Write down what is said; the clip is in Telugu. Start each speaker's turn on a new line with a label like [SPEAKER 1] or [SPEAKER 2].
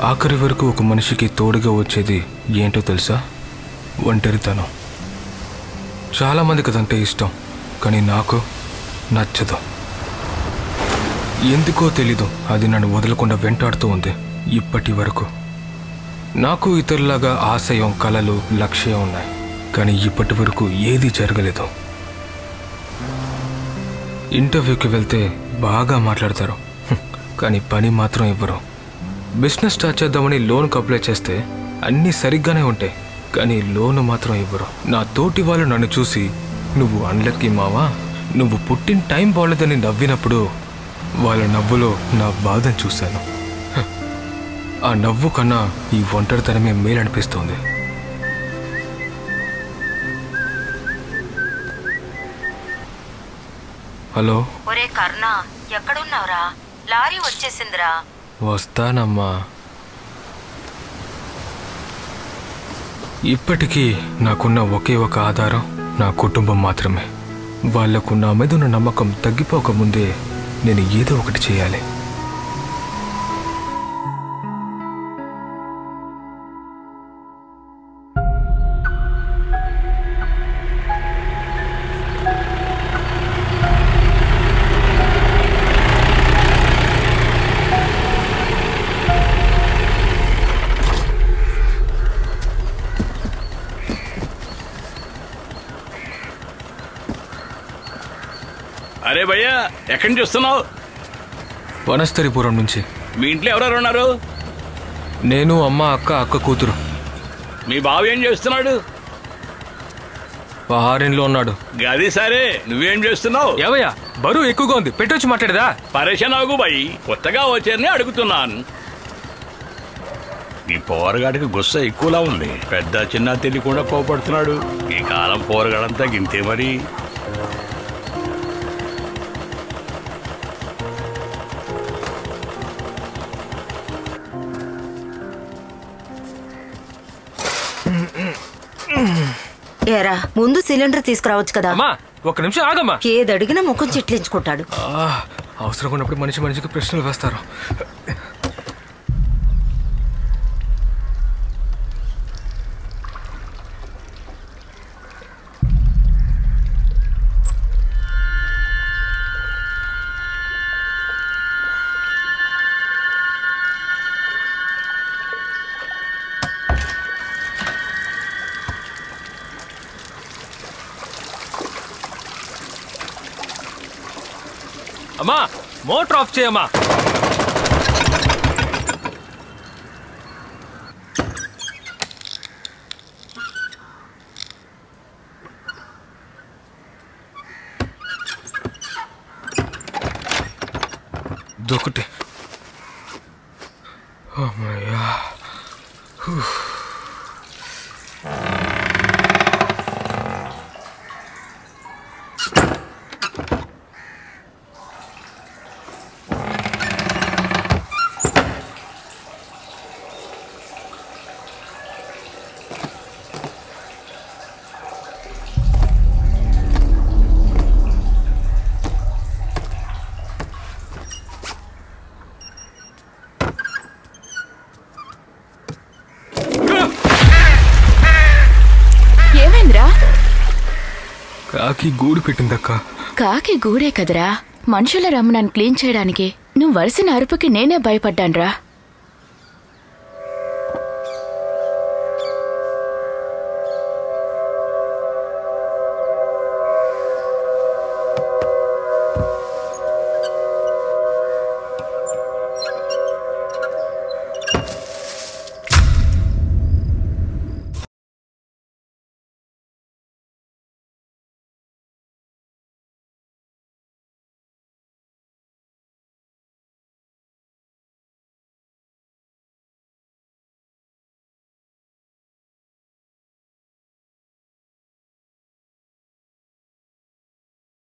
[SPEAKER 1] ఆఖరి వరకు ఒక మనిషికి తోడుగా వచ్చేది ఏంటో తెలుసా ఒంటరితనం చాలామందికి అదంటే ఇష్టం కానీ నాకు నచ్చదు ఎందుకో తెలీదు అది నన్ను వదలకుండా వెంటాడుతూ ఉంది ఇప్పటి వరకు నాకు ఇతరులాగా ఆశయం కలలు లక్ష్యం ఉన్నాయి కానీ ఇప్పటి వరకు ఏది జరగలేదు ఇంటర్వ్యూకి వెళ్తే బాగా మాట్లాడతారు హ్మ్, కానీ పని మాత్రం ఇవ్వరు బిజినెస్ స్టార్ట్ చేద్దామని లోన్కి అప్లై చేస్తే అన్నీ సరిగ్గానే ఉంటాయి కానీ లోన్ మాత్రం ఇవ్వరు నా తోటి వాళ్ళు నన్ను చూసి నువ్వు అన్లకి మావా నువ్వు పుట్టిన టైం బాగలేదని నవ్వినప్పుడు వాళ్ళ నవ్వులో నా బాధను చూశాను హ, ఆ నవ్వు కన్నా ఈ ఒంటరితనమే మేలనిపిస్తోంది హలో
[SPEAKER 2] ఒరే కర్ణ ఎక్కడున్నావురా లారీ వచ్చేసిందిరా
[SPEAKER 1] వస్తానమ్మా ఇప్పటికీ నాకున్న ఒకే ఒక ఆధారం నా కుటుంబం మాత్రమే వాళ్లకు నా మీద ఉన్న నమ్మకం తగ్గిపోకముందే నేను ఏదో ఒకటి చేయాలి
[SPEAKER 3] అరే భయ్యా ఎక్కడి నుంచి వస్తున్నావు
[SPEAKER 1] వనస్థలిపురం నుంచి
[SPEAKER 3] మీ ఇంట్లో ఎవరెవరు ఉన్నారు
[SPEAKER 1] నేను అమ్మ అక్క అక్క కూతురు
[SPEAKER 3] మీ బావ ఏం చేస్తున్నాడు
[SPEAKER 1] ఆహారంలో ఉన్నాడు
[SPEAKER 3] గది సరే నువ్వేం చేస్తున్నావు
[SPEAKER 1] ఏవయ్యా బరువు ఎక్కువగా ఉంది పెట్టొచ్చి మాట్లాడదా
[SPEAKER 3] పరేషన్ అగు భయ్ కొత్తగా వచ్చారని అడుగుతున్నాను ఈ పోరగాడికి గుస్స ఎక్కువలా ఉంది పెద్ద చిన్న తెలియకుండా కోపడుతున్నాడు ఈ కాలం పోరగాడంతా గింతే మరి
[SPEAKER 2] ఏరా ముందు సిలిండర్ తీసుకురావచ్చు కదా
[SPEAKER 1] అమ్మా ఒక నిమిషం ఆగమ్మా
[SPEAKER 2] ఏది అడిగినా ముఖం చిట్లించుకుంటాడు
[SPEAKER 1] ఆ, అవసరం ఉన్నప్పుడు మనిషి మనిషికి ప్రశ్నలు వేస్తారు అమ్మా మోటార్ ఆఫ్ చేయమ్మా దొకటి అమ్మయ్యా
[SPEAKER 4] ఏమైందిరా
[SPEAKER 1] కాకి గూడు పెట్టిందక్క
[SPEAKER 4] కాకి గూడే కదరా మనుషుల రమ్మనాన్ని క్లీన్ చేయడానికి నువ్వు వరుసిన అరుపుకి నేనే భయపడ్డాన్రా